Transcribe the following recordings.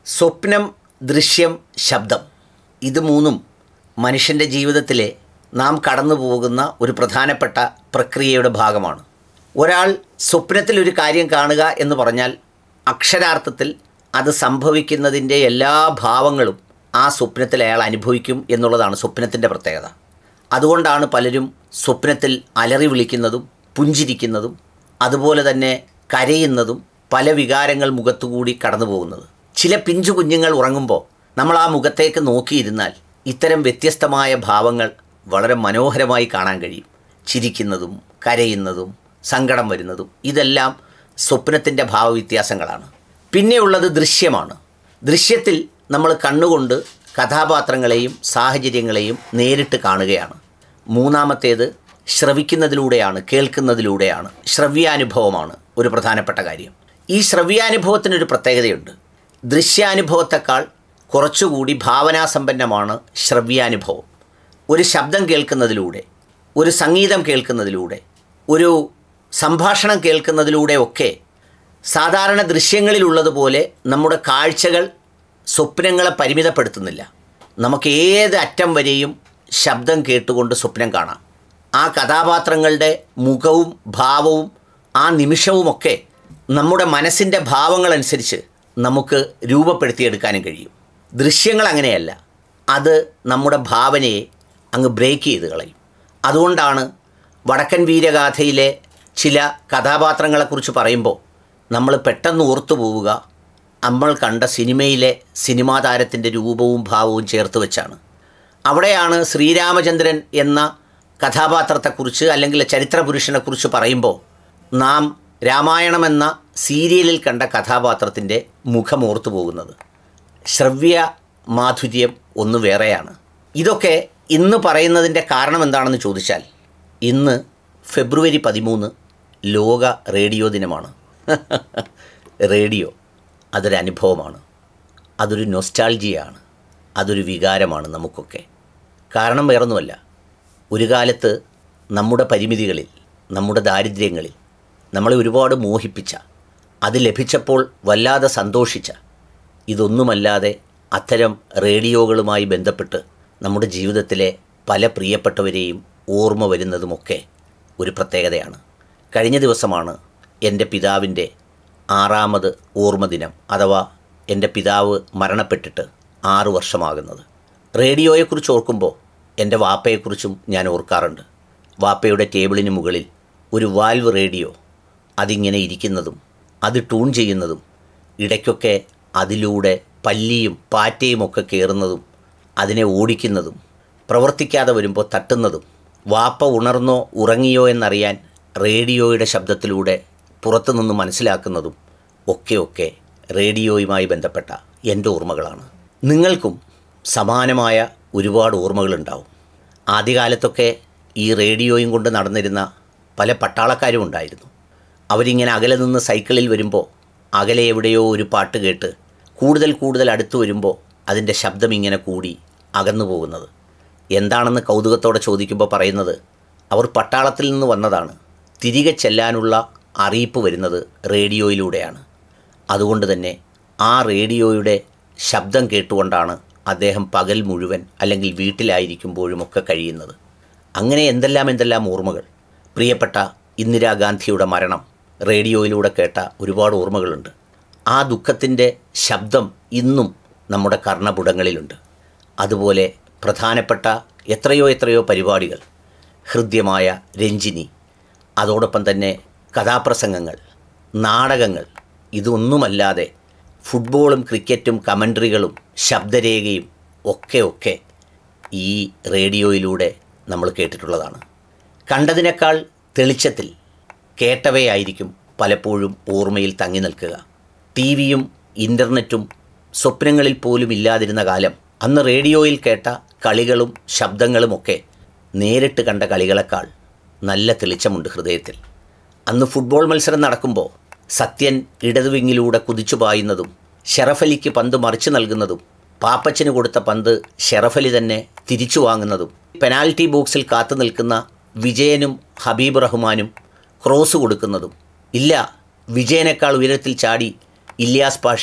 സ്വപ്നം ദൃശ്യം ശബ്ദം ഇത് മൂന്നും മനുഷ്യൻ്റെ ജീവിതത്തിലെ നാം കടന്നു പോകുന്ന ഒരു പ്രധാനപ്പെട്ട പ്രക്രിയയുടെ ഭാഗമാണ് ഒരാൾ സ്വപ്നത്തിൽ ഒരു കാര്യം കാണുക എന്ന് പറഞ്ഞാൽ അക്ഷരാർത്ഥത്തിൽ അത് സംഭവിക്കുന്നതിൻ്റെ എല്ലാ ഭാവങ്ങളും ആ സ്വപ്നത്തിൽ അയാൾ അനുഭവിക്കും എന്നുള്ളതാണ് സ്വപ്നത്തിൻ്റെ പ്രത്യേകത അതുകൊണ്ടാണ് പലരും സ്വപ്നത്തിൽ അലറി വിളിക്കുന്നതും പുഞ്ചിരിക്കുന്നതും അതുപോലെ തന്നെ കരയുന്നതും പല വികാരങ്ങൾ മുഖത്തുകൂടി കടന്നു പോകുന്നത് ചില പിഞ്ചു കുഞ്ഞുങ്ങൾ ഉറങ്ങുമ്പോൾ നമ്മൾ ആ മുഖത്തേക്ക് നോക്കിയിരുന്നാൽ ഇത്തരം വ്യത്യസ്തമായ ഭാവങ്ങൾ വളരെ മനോഹരമായി കാണാൻ കഴിയും ചിരിക്കുന്നതും കരയുന്നതും സങ്കടം വരുന്നതും ഇതെല്ലാം സ്വപ്നത്തിൻ്റെ ഭാവവ്യത്യാസങ്ങളാണ് പിന്നെയുള്ളത് ദൃശ്യമാണ് ദൃശ്യത്തിൽ നമ്മൾ കണ്ണുകൊണ്ട് കഥാപാത്രങ്ങളെയും സാഹചര്യങ്ങളെയും നേരിട്ട് കാണുകയാണ് മൂന്നാമത്തേത് ശ്രവിക്കുന്നതിലൂടെയാണ് കേൾക്കുന്നതിലൂടെയാണ് ശ്രവ്യാനുഭവമാണ് ഒരു പ്രധാനപ്പെട്ട കാര്യം ഈ ശ്രവ്യാനുഭവത്തിനൊരു പ്രത്യേകതയുണ്ട് ദൃശ്യാനുഭവത്തെക്കാൾ കുറച്ചുകൂടി ഭാവനാസമ്പന്നമാണ് ശ്രവ്യാനുഭവം ഒരു ശബ്ദം കേൾക്കുന്നതിലൂടെ ഒരു സംഗീതം കേൾക്കുന്നതിലൂടെ ഒരു സംഭാഷണം കേൾക്കുന്നതിലൂടെ ഒക്കെ സാധാരണ ദൃശ്യങ്ങളിലുള്ളതുപോലെ നമ്മുടെ കാഴ്ചകൾ സ്വപ്നങ്ങളെ പരിമിതപ്പെടുത്തുന്നില്ല നമുക്ക് ഏത് അറ്റം വരെയും ശബ്ദം കേട്ടുകൊണ്ട് സ്വപ്നം കാണാം ആ കഥാപാത്രങ്ങളുടെ മുഖവും ഭാവവും ആ നിമിഷവുമൊക്കെ നമ്മുടെ മനസ്സിൻ്റെ ഭാവങ്ങളനുസരിച്ച് നമുക്ക് രൂപപ്പെടുത്തിയെടുക്കാനും കഴിയും ദൃശ്യങ്ങൾ അങ്ങനെയല്ല അത് നമ്മുടെ ഭാവനയെ അങ്ങ് ബ്രേക്ക് ചെയ്ത് കളയും അതുകൊണ്ടാണ് വടക്കൻ വീരഗാഥയിലെ ചില കഥാപാത്രങ്ങളെക്കുറിച്ച് പറയുമ്പോൾ നമ്മൾ പെട്ടെന്ന് ഓർത്തു പോവുക നമ്മൾ കണ്ട സിനിമയിലെ സിനിമാ താരത്തിൻ്റെ രൂപവും ഭാവവും ചേർത്ത് വെച്ചാണ് അവിടെയാണ് ശ്രീരാമചന്ദ്രൻ എന്ന കഥാപാത്രത്തെക്കുറിച്ച് അല്ലെങ്കിൽ ചരിത്ര പുരുഷനെക്കുറിച്ച് പറയുമ്പോൾ നാം രാമായണം എന്ന സീരിയലിൽ കണ്ട കഥാപാത്രത്തിൻ്റെ മുഖം ഓർത്തു പോകുന്നത് ശ്രവ്യ മാധുര്യം ഒന്ന് വേറെയാണ് ഇതൊക്കെ ഇന്ന് പറയുന്നതിൻ്റെ കാരണം എന്താണെന്ന് ചോദിച്ചാൽ ഇന്ന് ഫെബ്രുവരി പതിമൂന്ന് ലോക റേഡിയോ ദിനമാണ് റേഡിയോ അതൊരു അനുഭവമാണ് അതൊരു നൊസ്റ്റാൾജിയാണ് അതൊരു വികാരമാണ് നമുക്കൊക്കെ കാരണം വേറൊന്നുമല്ല ഒരു കാലത്ത് നമ്മുടെ പരിമിതികളിൽ നമ്മുടെ ദാരിദ്ര്യങ്ങളിൽ നമ്മളെ ഒരുപാട് മോഹിപ്പിച്ച അത് ലഭിച്ചപ്പോൾ വല്ലാതെ സന്തോഷിച്ച ഇതൊന്നുമല്ലാതെ അത്തരം റേഡിയോകളുമായി ബന്ധപ്പെട്ട് നമ്മുടെ ജീവിതത്തിലെ പല പ്രിയപ്പെട്ടവരെയും ഓർമ്മ വരുന്നതുമൊക്കെ ഒരു പ്രത്യേകതയാണ് കഴിഞ്ഞ ദിവസമാണ് എൻ്റെ പിതാവിൻ്റെ ആറാമത് ഓർമ്മ ദിനം അഥവാ എൻ്റെ പിതാവ് മരണപ്പെട്ടിട്ട് ആറു വർഷമാകുന്നത് റേഡിയോയെക്കുറിച്ച് ഓർക്കുമ്പോൾ എൻ്റെ വാപ്പയെക്കുറിച്ചും ഞാൻ ഓർക്കാറുണ്ട് വാപ്പയുടെ ടേബിളിന് മുകളിൽ ഒരു വാൽവ് റേഡിയോ അതിങ്ങനെ ഇരിക്കുന്നതും അത് ട്യൂൺ ചെയ്യുന്നതും ഇടയ്ക്കൊക്കെ അതിലൂടെ പല്ലിയും പാറ്റയും ഒക്കെ കയറുന്നതും അതിനെ ഓടിക്കുന്നതും പ്രവർത്തിക്കാതെ വരുമ്പോൾ തട്ടുന്നതും വാപ്പ ഉണർന്നോ ഉറങ്ങിയോ എന്നറിയാൻ റേഡിയോയുടെ ശബ്ദത്തിലൂടെ പുറത്തുനിന്ന് മനസ്സിലാക്കുന്നതും ഒക്കെ ഒക്കെ റേഡിയോയുമായി ബന്ധപ്പെട്ട എൻ്റെ ഓർമ്മകളാണ് നിങ്ങൾക്കും സമാനമായ ഒരുപാട് ഓർമ്മകളുണ്ടാവും ആദ്യകാലത്തൊക്കെ ഈ റേഡിയോയും കൊണ്ട് നടന്നിരുന്ന പല പട്ടാളക്കാരും ഉണ്ടായിരുന്നു അവരിങ്ങനെ അകലെ നിന്ന് സൈക്കിളിൽ വരുമ്പോൾ അകലെ എവിടെയോ ഒരു പാട്ട് കേട്ട് കൂടുതൽ കൂടുതൽ അടുത്ത് വരുമ്പോൾ അതിൻ്റെ ശബ്ദം ഇങ്ങനെ കൂടി അകന്നു പോകുന്നത് എന്താണെന്ന് കൗതുകത്തോടെ ചോദിക്കുമ്പോൾ പറയുന്നത് അവർ പട്ടാളത്തിൽ നിന്ന് വന്നതാണ് തിരികെ ചെല്ലാനുള്ള അറിയിപ്പ് വരുന്നത് റേഡിയോയിലൂടെയാണ് അതുകൊണ്ട് തന്നെ ആ റേഡിയോയുടെ ശബ്ദം കേട്ടുകൊണ്ടാണ് അദ്ദേഹം പകൽ മുഴുവൻ അല്ലെങ്കിൽ വീട്ടിലായിരിക്കുമ്പോഴുമൊക്കെ കഴിയുന്നത് അങ്ങനെ എന്തെല്ലാം എന്തെല്ലാം ഓർമ്മകൾ പ്രിയപ്പെട്ട ഇന്ദിരാഗാന്ധിയുടെ മരണം റേഡിയോയിലൂടെ കേട്ട ഒരുപാട് ഓർമ്മകളുണ്ട് ആ ദുഃഖത്തിൻ്റെ ശബ്ദം ഇന്നും നമ്മുടെ കർണപുടങ്ങളിലുണ്ട് അതുപോലെ പ്രധാനപ്പെട്ട എത്രയോ എത്രയോ പരിപാടികൾ ഹൃദ്യമായ രഞ്ജിനി അതോടൊപ്പം തന്നെ കഥാപ്രസംഗങ്ങൾ നാടകങ്ങൾ ഇതൊന്നുമല്ലാതെ ഫുട്ബോളും ക്രിക്കറ്റും കമൻട്രികളും ശബ്ദരേഖയും ഒക്കെ ഒക്കെ ഈ റേഡിയോയിലൂടെ നമ്മൾ കേട്ടിട്ടുള്ളതാണ് കണ്ടതിനേക്കാൾ തെളിച്ചത്തിൽ കേട്ടവയായിരിക്കും പലപ്പോഴും ഓർമ്മയിൽ തങ്ങി നിൽക്കുക ടി വിയും ഇൻ്റർനെറ്റും സ്വപ്നങ്ങളിൽ പോലും ഇല്ലാതിരുന്ന കാലം അന്ന് റേഡിയോയിൽ കേട്ട കളികളും ശബ്ദങ്ങളുമൊക്കെ നേരിട്ട് കണ്ട കളികളെക്കാൾ നല്ല തെളിച്ചമുണ്ട് ഹൃദയത്തിൽ അന്ന് ഫുട്ബോൾ മത്സരം നടക്കുമ്പോൾ സത്യൻ ഇടതുവിങ്ങിലൂടെ കുതിച്ചു പായുന്നതും ഷെറഫലിക്ക് പന്ത് മറിച്ചു നൽകുന്നതും പാപ്പച്ചന് കൊടുത്ത പന്ത് ഷെറഫലി തന്നെ തിരിച്ചു വാങ്ങുന്നതും പെനാൽറ്റി ബോക്സിൽ കാത്തു നിൽക്കുന്ന വിജയനും ഹബീബ് റഹ്മാനും ക്രോസ് കൊടുക്കുന്നതും ഇല്ല വിജയനേക്കാൾ ഉയരത്തിൽ ചാടി ഇല്യാസ് പാഷ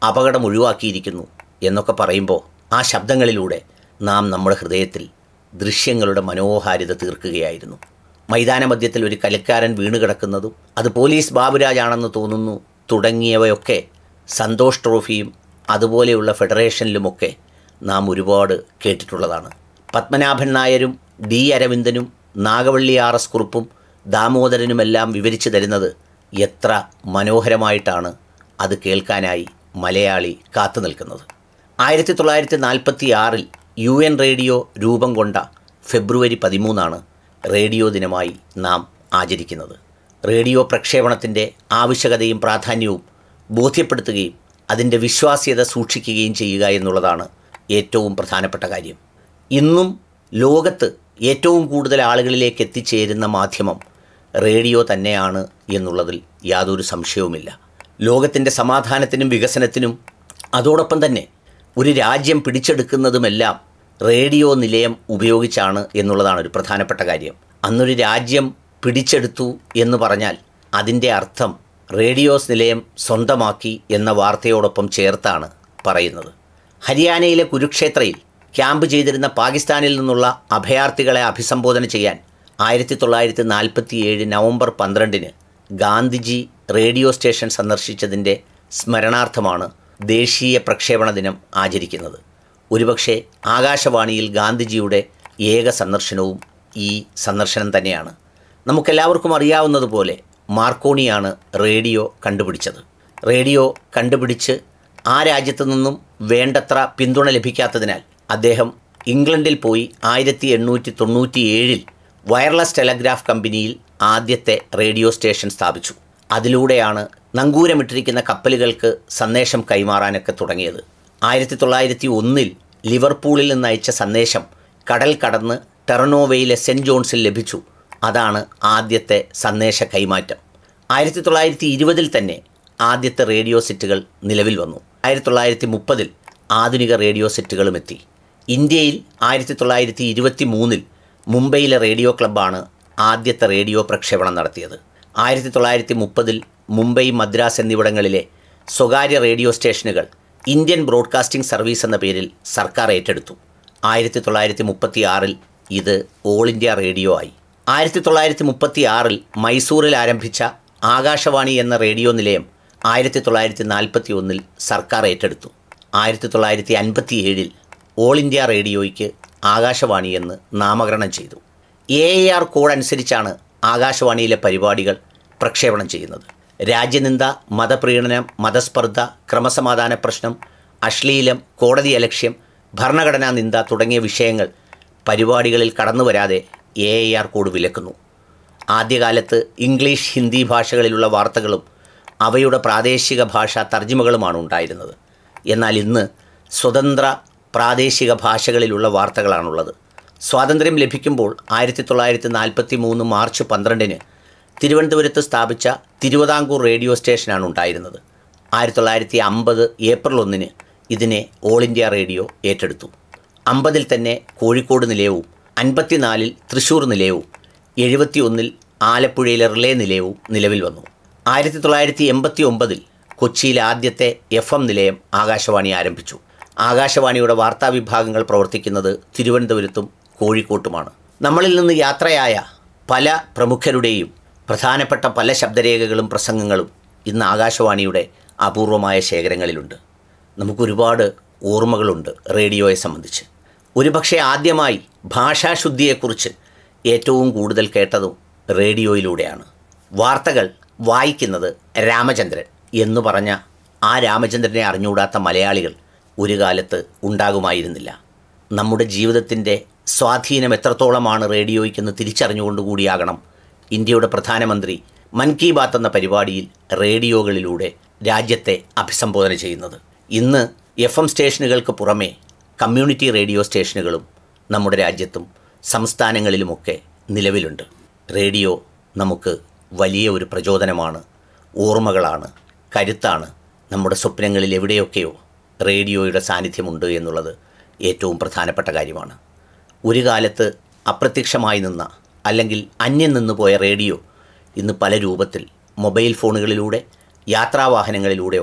അപകടം ഒഴിവാക്കിയിരിക്കുന്നു എന്നൊക്കെ പറയുമ്പോൾ ആ ശബ്ദങ്ങളിലൂടെ നാം നമ്മുടെ ഹൃദയത്തിൽ ദൃശ്യങ്ങളുടെ മനോഹാരിത തീർക്കുകയായിരുന്നു മൈതാന മധ്യത്തിൽ ഒരു കലക്കാരൻ വീണ് കിടക്കുന്നതും അത് പോലീസ് ബാബുരാജാണെന്ന് തോന്നുന്നു തുടങ്ങിയവയൊക്കെ സന്തോഷ് ട്രോഫിയും അതുപോലെയുള്ള ഫെഡറേഷനിലുമൊക്കെ നാം ഒരുപാട് കേട്ടിട്ടുള്ളതാണ് പത്മനാഭൻ നായരും ഡി അരവിന്ദനും നാഗവള്ളി ആർ എസ് കുറുപ്പും ദാമോദരനുമെല്ലാം വിവരിച്ചു തരുന്നത് എത്ര മനോഹരമായിട്ടാണ് അത് കേൾക്കാനായി മലയാളി കാത്തു നിൽക്കുന്നത് ആയിരത്തി തൊള്ളായിരത്തി നാൽപ്പത്തി ആറിൽ യു എൻ റേഡിയോ രൂപം കൊണ്ട ഫെബ്രുവരി പതിമൂന്നാണ് റേഡിയോ ദിനമായി നാം ആചരിക്കുന്നത് റേഡിയോ പ്രക്ഷേപണത്തിൻ്റെ ആവശ്യകതയും പ്രാധാന്യവും ബോധ്യപ്പെടുത്തുകയും അതിൻ്റെ വിശ്വാസ്യത സൂക്ഷിക്കുകയും ചെയ്യുക എന്നുള്ളതാണ് ഏറ്റവും പ്രധാനപ്പെട്ട കാര്യം ഇന്നും ലോകത്ത് ഏറ്റവും കൂടുതൽ ആളുകളിലേക്ക് എത്തിച്ചേരുന്ന മാധ്യമം റേഡിയോ തന്നെയാണ് എന്നുള്ളതിൽ യാതൊരു സംശയവുമില്ല ലോകത്തിൻ്റെ സമാധാനത്തിനും വികസനത്തിനും അതോടൊപ്പം തന്നെ ഒരു രാജ്യം പിടിച്ചെടുക്കുന്നതുമെല്ലാം റേഡിയോ നിലയം ഉപയോഗിച്ചാണ് എന്നുള്ളതാണ് ഒരു പ്രധാനപ്പെട്ട കാര്യം അന്നൊരു രാജ്യം പിടിച്ചെടുത്തു എന്ന് പറഞ്ഞാൽ അതിൻ്റെ അർത്ഥം റേഡിയോസ് നിലയം സ്വന്തമാക്കി എന്ന വാർത്തയോടൊപ്പം ചേർത്താണ് പറയുന്നത് ഹരിയാനയിലെ കുരുക്ഷേത്രയിൽ ക്യാമ്പ് ചെയ്തിരുന്ന പാകിസ്ഥാനിൽ നിന്നുള്ള അഭയാർത്ഥികളെ അഭിസംബോധന ചെയ്യാൻ ആയിരത്തി തൊള്ളായിരത്തി നാൽപ്പത്തി ഏഴ് നവംബർ പന്ത്രണ്ടിന് ഗാന്ധിജി റേഡിയോ സ്റ്റേഷൻ സന്ദർശിച്ചതിൻ്റെ സ്മരണാർത്ഥമാണ് ദേശീയ പ്രക്ഷേപണ ദിനം ആചരിക്കുന്നത് ഒരുപക്ഷെ ആകാശവാണിയിൽ ഗാന്ധിജിയുടെ ഏക സന്ദർശനവും ഈ സന്ദർശനം തന്നെയാണ് നമുക്കെല്ലാവർക്കും അറിയാവുന്നതുപോലെ മാർക്കോണിയാണ് റേഡിയോ കണ്ടുപിടിച്ചത് റേഡിയോ കണ്ടുപിടിച്ച് ആ രാജ്യത്തു നിന്നും വേണ്ടത്ര പിന്തുണ ലഭിക്കാത്തതിനാൽ അദ്ദേഹം ഇംഗ്ലണ്ടിൽ പോയി ആയിരത്തി എണ്ണൂറ്റി തൊണ്ണൂറ്റി ഏഴിൽ വയർലെസ് ടെലഗ്രാഫ് കമ്പനിയിൽ ആദ്യത്തെ റേഡിയോ സ്റ്റേഷൻ സ്ഥാപിച്ചു അതിലൂടെയാണ് നങ്കൂരമിട്ടിരിക്കുന്ന കപ്പലുകൾക്ക് സന്ദേശം കൈമാറാനൊക്കെ തുടങ്ങിയത് ആയിരത്തി തൊള്ളായിരത്തി ഒന്നിൽ ലിവർപൂളിൽ നിന്ന് അയച്ച സന്ദേശം കടൽ കടന്ന് ടെറനോവയിലെ സെൻറ്റ് ജോൺസിൽ ലഭിച്ചു അതാണ് ആദ്യത്തെ സന്ദേശ കൈമാറ്റം ആയിരത്തി തൊള്ളായിരത്തി ഇരുപതിൽ തന്നെ ആദ്യത്തെ റേഡിയോ സെറ്റുകൾ നിലവിൽ വന്നു ആയിരത്തി തൊള്ളായിരത്തി മുപ്പതിൽ ആധുനിക റേഡിയോ സെറ്റുകളും എത്തി ഇന്ത്യയിൽ ആയിരത്തി തൊള്ളായിരത്തി ഇരുപത്തി മൂന്നിൽ മുംബൈയിലെ റേഡിയോ ക്ലബ്ബാണ് ആദ്യത്തെ റേഡിയോ പ്രക്ഷേപണം നടത്തിയത് ആയിരത്തി തൊള്ളായിരത്തി മുപ്പതിൽ മുംബൈ മദ്രാസ് എന്നിവിടങ്ങളിലെ സ്വകാര്യ റേഡിയോ സ്റ്റേഷനുകൾ ഇന്ത്യൻ ബ്രോഡ്കാസ്റ്റിംഗ് സർവീസ് എന്ന പേരിൽ സർക്കാർ ഏറ്റെടുത്തു ആയിരത്തി തൊള്ളായിരത്തി മുപ്പത്തി ആറിൽ ഇത് ഓൾ ഇന്ത്യ റേഡിയോ ആയി ആയിരത്തി തൊള്ളായിരത്തി മുപ്പത്തി ആറിൽ മൈസൂരിൽ ആരംഭിച്ച ആകാശവാണി എന്ന റേഡിയോ നിലയം ആയിരത്തി തൊള്ളായിരത്തി നാൽപ്പത്തി ഒന്നിൽ സർക്കാർ ഏറ്റെടുത്തു ആയിരത്തി തൊള്ളായിരത്തി അൻപത്തി ഏഴിൽ ഓൾ ഇന്ത്യ റേഡിയോയ്ക്ക് ആകാശവാണി എന്ന് നാമകരണം ചെയ്തു എ എ ആർ കോഡ് അനുസരിച്ചാണ് ആകാശവാണിയിലെ പരിപാടികൾ പ്രക്ഷേപണം ചെയ്യുന്നത് രാജ്യനിന്ദ മതപ്രീണനം മതസ്പർദ്ധ ക്രമസമാധാന പ്രശ്നം അശ്ലീലം കോടതി അലക്ഷ്യം ഭരണഘടനാ നിന്ദ തുടങ്ങിയ വിഷയങ്ങൾ പരിപാടികളിൽ കടന്നു വരാതെ എ എ ആർ കോഡ് വിലക്കുന്നു ആദ്യകാലത്ത് ഇംഗ്ലീഷ് ഹിന്ദി ഭാഷകളിലുള്ള വാർത്തകളും അവയുടെ പ്രാദേശിക ഭാഷാ തർജ്ജിമകളുമാണ് ഉണ്ടായിരുന്നത് എന്നാൽ ഇന്ന് സ്വതന്ത്ര പ്രാദേശിക ഭാഷകളിലുള്ള വാർത്തകളാണുള്ളത് സ്വാതന്ത്ര്യം ലഭിക്കുമ്പോൾ ആയിരത്തി തൊള്ളായിരത്തി നാൽപ്പത്തി മൂന്ന് മാർച്ച് പന്ത്രണ്ടിന് തിരുവനന്തപുരത്ത് സ്ഥാപിച്ച തിരുവിതാംകൂർ റേഡിയോ സ്റ്റേഷനാണ് ഉണ്ടായിരുന്നത് ആയിരത്തി തൊള്ളായിരത്തി അമ്പത് ഏപ്രിൽ ഒന്നിന് ഇതിനെ ഓൾ ഇന്ത്യ റേഡിയോ ഏറ്റെടുത്തു അമ്പതിൽ തന്നെ കോഴിക്കോട് നിലയവും അൻപത്തിനാലിൽ തൃശ്ശൂർ നിലയവും എഴുപത്തി ഒന്നിൽ ആലപ്പുഴയിലെ റിലേ നിലയവും നിലവിൽ വന്നു ആയിരത്തി തൊള്ളായിരത്തി എൺപത്തി ഒമ്പതിൽ കൊച്ചിയിലെ ആദ്യത്തെ എഫ് എം നിലയം ആകാശവാണി ആരംഭിച്ചു ആകാശവാണിയുടെ വാർത്താ വിഭാഗങ്ങൾ പ്രവർത്തിക്കുന്നത് തിരുവനന്തപുരത്തും കോഴിക്കോട്ടുമാണ് നമ്മളിൽ നിന്ന് യാത്രയായ പല പ്രമുഖരുടെയും പ്രധാനപ്പെട്ട പല ശബ്ദരേഖകളും പ്രസംഗങ്ങളും ഇന്ന് ആകാശവാണിയുടെ അപൂർവമായ ശേഖരങ്ങളിലുണ്ട് നമുക്കൊരുപാട് ഓർമ്മകളുണ്ട് റേഡിയോയെ സംബന്ധിച്ച് ഒരുപക്ഷെ ആദ്യമായി ഭാഷാശുദ്ധിയെക്കുറിച്ച് ഏറ്റവും കൂടുതൽ കേട്ടതും റേഡിയോയിലൂടെയാണ് വാർത്തകൾ വായിക്കുന്നത് രാമചന്ദ്രൻ എന്ന് പറഞ്ഞ ആ രാമചന്ദ്രനെ അറിഞ്ഞുകൂടാത്ത മലയാളികൾ ഒരു കാലത്ത് ഉണ്ടാകുമായിരുന്നില്ല നമ്മുടെ ജീവിതത്തിൻ്റെ സ്വാധീനം എത്രത്തോളമാണ് റേഡിയോയ്ക്കെന്ന് തിരിച്ചറിഞ്ഞുകൊണ്ടുകൂടിയാകണം ഇന്ത്യയുടെ പ്രധാനമന്ത്രി മൻ കി ബാത്ത് എന്ന പരിപാടിയിൽ റേഡിയോകളിലൂടെ രാജ്യത്തെ അഭിസംബോധന ചെയ്യുന്നത് ഇന്ന് എഫ് എം സ്റ്റേഷനുകൾക്ക് പുറമെ കമ്മ്യൂണിറ്റി റേഡിയോ സ്റ്റേഷനുകളും നമ്മുടെ രാജ്യത്തും സംസ്ഥാനങ്ങളിലുമൊക്കെ നിലവിലുണ്ട് റേഡിയോ നമുക്ക് വലിയ ഒരു പ്രചോദനമാണ് ഓർമ്മകളാണ് കരുത്താണ് നമ്മുടെ സ്വപ്നങ്ങളിൽ എവിടെയൊക്കെയോ റേഡിയോയുടെ സാന്നിധ്യമുണ്ട് എന്നുള്ളത് ഏറ്റവും പ്രധാനപ്പെട്ട കാര്യമാണ് ഒരു കാലത്ത് അപ്രത്യക്ഷമായി നിന്ന അല്ലെങ്കിൽ അന്യം നിന്ന് പോയ റേഡിയോ ഇന്ന് പല രൂപത്തിൽ മൊബൈൽ ഫോണുകളിലൂടെ യാത്രാവാഹനങ്ങളിലൂടെയൊക്കെ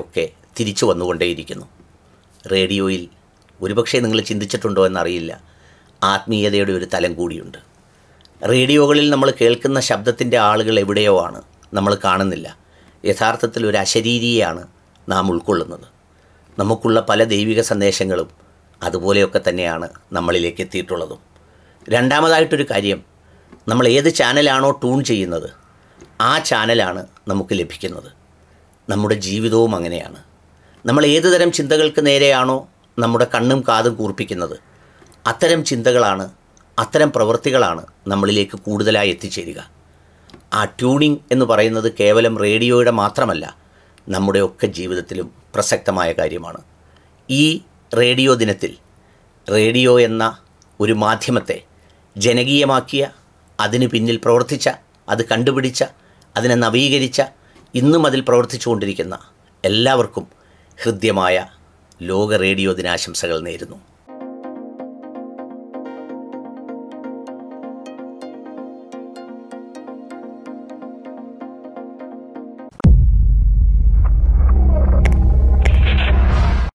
തിരിച്ചു വന്നുകൊണ്ടേയിരിക്കുന്നു റേഡിയോയിൽ ഒരുപക്ഷെ നിങ്ങൾ ചിന്തിച്ചിട്ടുണ്ടോ എന്നറിയില്ല ആത്മീയതയുടെ ഒരു തലം കൂടിയുണ്ട് റേഡിയോകളിൽ നമ്മൾ കേൾക്കുന്ന ശബ്ദത്തിൻ്റെ ആളുകൾ എവിടെയോ ആണ് നമ്മൾ കാണുന്നില്ല യഥാർത്ഥത്തിൽ ഒരു അശരീരിയാണ് നാം ഉൾക്കൊള്ളുന്നത് നമുക്കുള്ള പല ദൈവിക സന്ദേശങ്ങളും അതുപോലെയൊക്കെ തന്നെയാണ് നമ്മളിലേക്ക് എത്തിയിട്ടുള്ളതും രണ്ടാമതായിട്ടൊരു കാര്യം നമ്മൾ ഏത് ചാനലാണോ ട്യൂൺ ചെയ്യുന്നത് ആ ചാനലാണ് നമുക്ക് ലഭിക്കുന്നത് നമ്മുടെ ജീവിതവും അങ്ങനെയാണ് നമ്മൾ ഏത് തരം ചിന്തകൾക്ക് നേരെയാണോ നമ്മുടെ കണ്ണും കാതും കൂർപ്പിക്കുന്നത് അത്തരം ചിന്തകളാണ് അത്തരം പ്രവൃത്തികളാണ് നമ്മളിലേക്ക് കൂടുതലായി എത്തിച്ചേരുക ആ ട്യൂണിംഗ് എന്ന് പറയുന്നത് കേവലം റേഡിയോയുടെ മാത്രമല്ല നമ്മുടെയൊക്കെ ജീവിതത്തിലും പ്രസക്തമായ കാര്യമാണ് ഈ റേഡിയോ ദിനത്തിൽ റേഡിയോ എന്ന ഒരു മാധ്യമത്തെ ജനകീയമാക്കിയ അതിന് പിന്നിൽ പ്രവർത്തിച്ച അത് കണ്ടുപിടിച്ച അതിനെ നവീകരിച്ച ഇന്നും അതിൽ പ്രവർത്തിച്ചുകൊണ്ടിരിക്കുന്ന എല്ലാവർക്കും ഹൃദ്യമായ ലോക റേഡിയോ ദിനാശംസകൾ നേരുന്നു